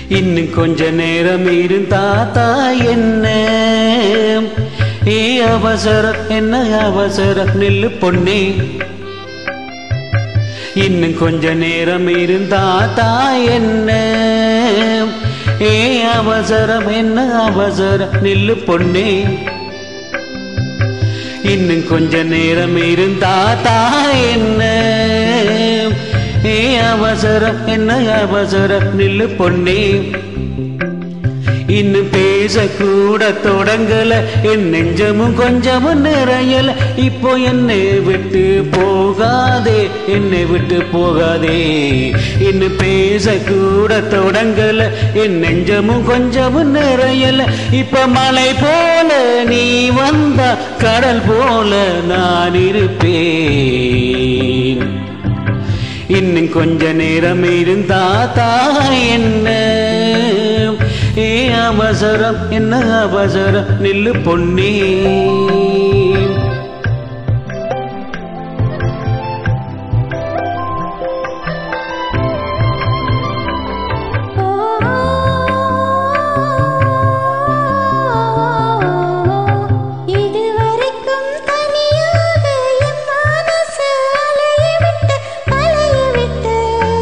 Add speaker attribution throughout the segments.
Speaker 1: இன்னும் கொஞ்ச நேரம் இருந்தா தாய் என்ன ஏ அவசரம் என்ன அவசரம் நில்லு பொன்னே இன்னும் கொஞ்ச நேரம் இருந்தா தாய் என்ன ஏ அவசரம் என்ன அவசரம் நில்லு பொன்னே இன்னும் கொஞ்ச நேரம் இருந்தா தாய் என்ன ஏ அவசரம் என்ன அவசரம் நில்லு பொன்னே இன்னும் பேசக்கூட தொடங்கல என் நெஞ்சமும் கொஞ்சமும் நிறையல இப்போ என்னை விட்டு போகாதே என்னை விட்டு போகாதே இன்னும் பேசக்கூட தொடங்கல என் நெஞ்சமும் கொஞ்சமும் நிறையல இப்ப மலை போல நீ வந்தா கடல் போல நான் இருப்பேன் இன்னும் கொஞ்ச நேரம் இருந்தா தாய் என்ன ஏ அவசரம் என்ன அவசரம் நில்லு பொன்னே
Speaker 2: இதுவரைக்கும் தனியாக என் மனசு அலைய விட்டு அலைய விட்டு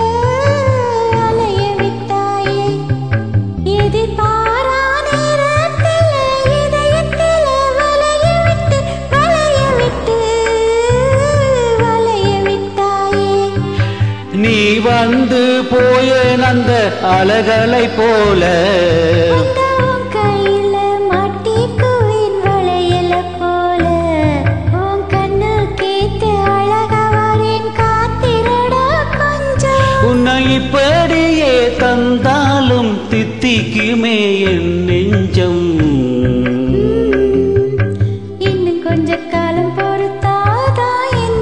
Speaker 2: அலைய விட்டாயே எதிர்பாரா நேரத்தில் இதயத்தில் வளைய விட்டு வளைய விட்டு வளைய விட்டாயே
Speaker 1: நீ வந்து போய அந்த அழகலை போல
Speaker 2: அந்த உன் கையில மாட்டிக்குவேன் வளையல போல உன் கண்ணு கேத்து அழகா வரேன் காத்திரடா கொஞ்சம்
Speaker 1: உன்னை இப்படியே தந்தாலும் தித்திக்குமே என் நெஞ்சம்
Speaker 2: இன்னும் கொஞ்ச காலம் பொறுத்தாதா என்ன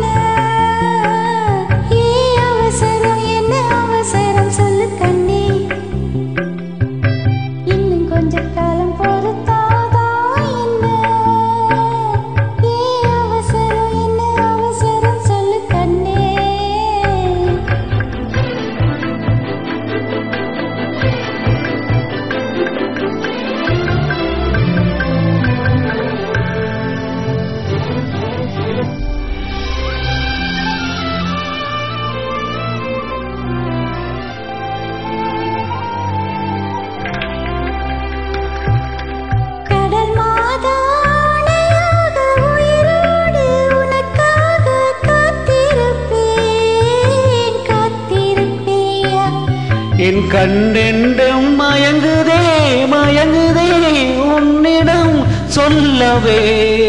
Speaker 2: ஏ அவசரம் என்ன அவசரம் சொல்லு கண்ணே இன்னும் கொஞ்ச காலம் பொறுத்தாதா என்ன ஏ அவசரம் என்ன அவசரம் சொல்லு கண்ணே கடல் மாதானையாக உயிரோடு உனக்காக காத்திருப்பேன் காத்திருப்பேயா
Speaker 1: என் கண்டெண்டும் மயங்குதே மயங்குதே உன்னிடம் சொல்லவே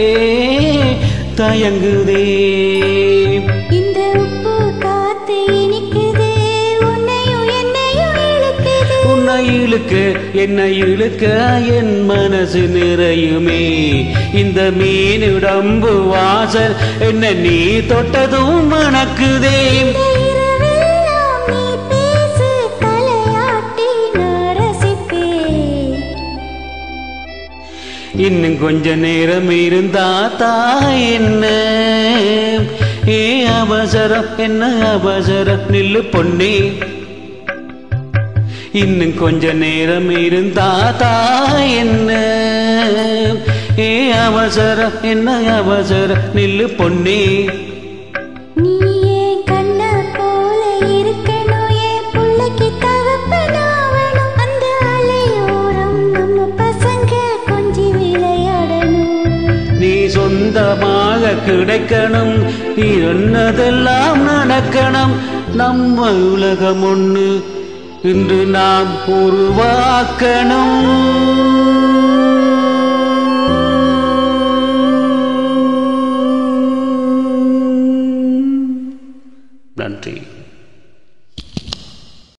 Speaker 1: தயங்குதே
Speaker 2: இந்த உப்பு காத்து இனிக்குது உன்னையும் என்னையும் இழுக்குது
Speaker 1: உன்னை இழுக்க என்னை இழுக்க என் மனசு நிறையுமே இந்த மீனுடம்பு வாசல் என்ன நீ தொட்டதும் மணக்குதே
Speaker 2: இந்த இரவெல்லாம் நீ பேசு தலையாட்டி நான் ரசிப்பேன்
Speaker 1: இன்னும் கொஞ்ச நேரம் இருந்தா தாய் என்ன ஏ அவசரம் என்ன அவசரம் நில்லு பொன்னே இன்னும் கொஞ்ச நேரம் இருந்தா தாய் என்ன ஏ அவசரம் என்ன அவசரம் நில்லு பொன்னே
Speaker 2: நீ என் கண்ணை போல இருக்கணும் என் புள்ளைக்கு தகப்பனாவணும் அந்த அலையோரம் நம்ம பசங்க கொஞ்சி விளையாடணும்
Speaker 1: நீ சொந்தமாக கிடைக்கணும் நீ சொன்னதெல்லாம் நடக்கணும் நம்ம உலகம் ஒண்ணு இன்று நாம் உருவாக்கணும் நன்றி